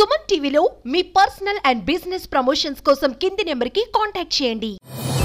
సుమన్ టీవీలో మీ personal and business promotions కోసం కింది నెంబర్కి కాంటాక్ట్ చేయండి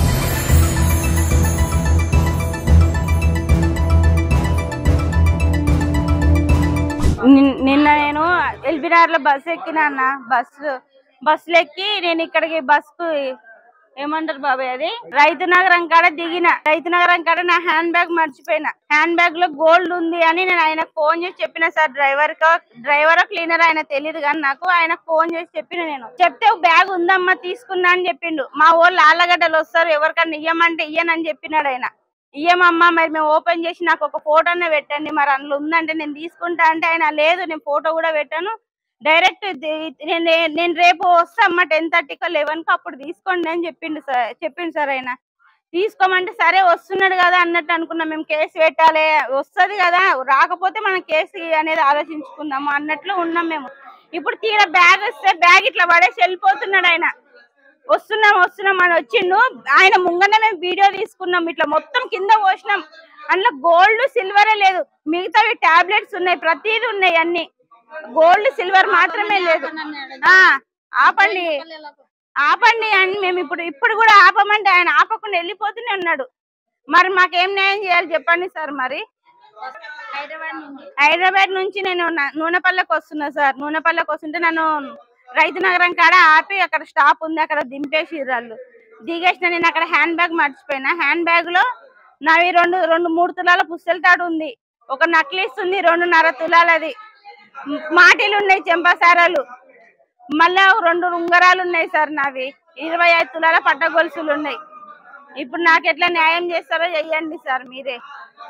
నిన్- నిన్న నేను ఎల్బీనగర్ లో బస్సు ఎక్కినా అన్న బస్సు బస్సులు ఎక్కి నేను ఇక్కడికి బస్సు ఏమంటారు బాబాయ్ అది రైతు నగరం కాడ దిగిన రైతు నగరం కాడ నా హ్యాండ్ బ్యాగ్ మర్చిపోయినా హ్యాండ్ బ్యాగ్ లో గోల్డ్ ఉంది అని నేను ఆయనకు ఫోన్ చేసి చెప్పిన సార్ డ్రైవర్ డ్రైవర్ క్లీనర్ ఆయన తెలియదు కానీ నాకు ఆయనకు ఫోన్ చేసి చెప్పిన నేను చెప్తే బ్యాగ్ ఉందమ్మా తీసుకున్నా అని చెప్పిండు మా వాళ్ళు ఆళ్ళగడ్డలు వస్తారు ఎవరికన్నా ఇయ్యమంటే ఇయ్యనని చెప్పినాడు ఆయన ఇయ్యమమ్మా మరి మేము ఓపెన్ చేసి నాకు ఒక ఫోటోనే పెట్టండి మరి అందులో ఉందంటే నేను తీసుకుంటా అంటే ఆయన లేదు నేను ఫోటో కూడా పెట్టాను డైరెక్ట్ నేను నేను రేపు వస్తా అమ్మ టెన్ థర్టీకో లెవెన్ కి అప్పుడు తీసుకోండి అని చెప్పిండు సార్ చెప్పిండు సార్ ఆయన తీసుకోమంటే సరే వస్తున్నాడు కదా అన్నట్టు అనుకున్నాం మేము కేసు పెట్టాలి వస్తది కదా రాకపోతే మనం కేసు అనేది ఆలోచించుకుందాము అన్నట్లు ఉన్నాం మేము ఇప్పుడు తీర బ్యాగ్ వస్తే బ్యాగ్ ఇట్లా పడేసి వెళ్ళిపోతున్నాడు ఆయన వస్తున్నాం వస్తున్నాం అని వచ్చిండు ఆయన ముంగనే మేము వీడియో తీసుకున్నాం ఇట్లా మొత్తం కింద పోసినాం అందులో గోల్డ్ సిల్వరే లేదు మిగతావి టాబ్లెట్స్ ఉన్నాయి ప్రతిదీ ఉన్నాయి అన్ని గోల్డ్ సిల్వర్ మాత్రమే లేదు ఆ ఆపండి ఆపండి అని మేము ఇప్పుడు ఇప్పుడు కూడా ఆపమంటే ఆయన ఆపకుండా వెళ్ళిపోతూనే ఉన్నాడు మరి మాకేం న్యాయం చేయాలి చెప్పండి సార్ మరి హైదరాబాద్ నుంచి నేను న- నూనెపల్లెకి వస్తున్నా సార్ నూనెపల్లెకి వస్తుంటే నన్ను రైతు నగరం కాడ ఆపి అక్కడ స్టాప్ ఉంది అక్కడ దింపేసి వాళ్ళు దిగేసిన నేను అక్కడ హ్యాండ్ బ్యాగ్ మర్చిపోయినా హ్యాండ్ బ్యాగ్ లో నావి రెండు రెండు మూడు తులాల పుస్తల తాడు ఉంది ఒక నక్లీస్ ఉంది రెండున్నర తులాలది మ్- మాటీలు ఉన్నాయి చెంపసారాలు మళ్ళా రెండు ఉంగరాలు ఉన్నాయి సార్ నావి ఇరవై ఐదు తులాల పట్ట గొలుసులు ఉన్నాయి ఇప్పుడు నాకు ఎట్లా న్యాయం చేస్తారో చెయ్యండి సార్ మీరే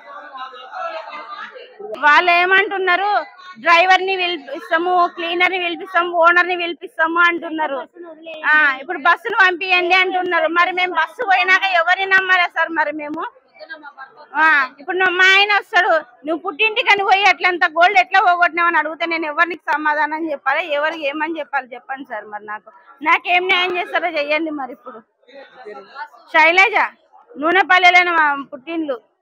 వాళ్ళు ఏమంటున్నారు డ్రైవర్ ని పిలిపిస్తాము క్లీనర్ ని పిలిపిస్తాము ఓనర్ ని పిలిపిస్తాము అంటున్నారు ఆ ఇప్పుడు బస్సును పంపియండి అంటున్నారు మరి మేము బస్సు పోయినాక ఎవరిని నమ్మాలా సార్ మరి మేము ఆ ఇప్పుడు నా- మా ఆయన వస్తాడు నువ్వు పుట్టింటికి అని పోయి అట్లంత గోల్డ్ ఎట్లా పోగొట్టినావు అని అడిగితే నేను ఎవరికి సమాధానం చెప్పాలి ఎవరికి ఏమని చెప్పాలి చెప్పండి సార్ మరి నాకు నాకేం న్యాయం చేస్తారో చెయ్యండి మరి ఇప్పుడు శైలజ నూనెపల్లెలోనే మా పుట్టిండ్లు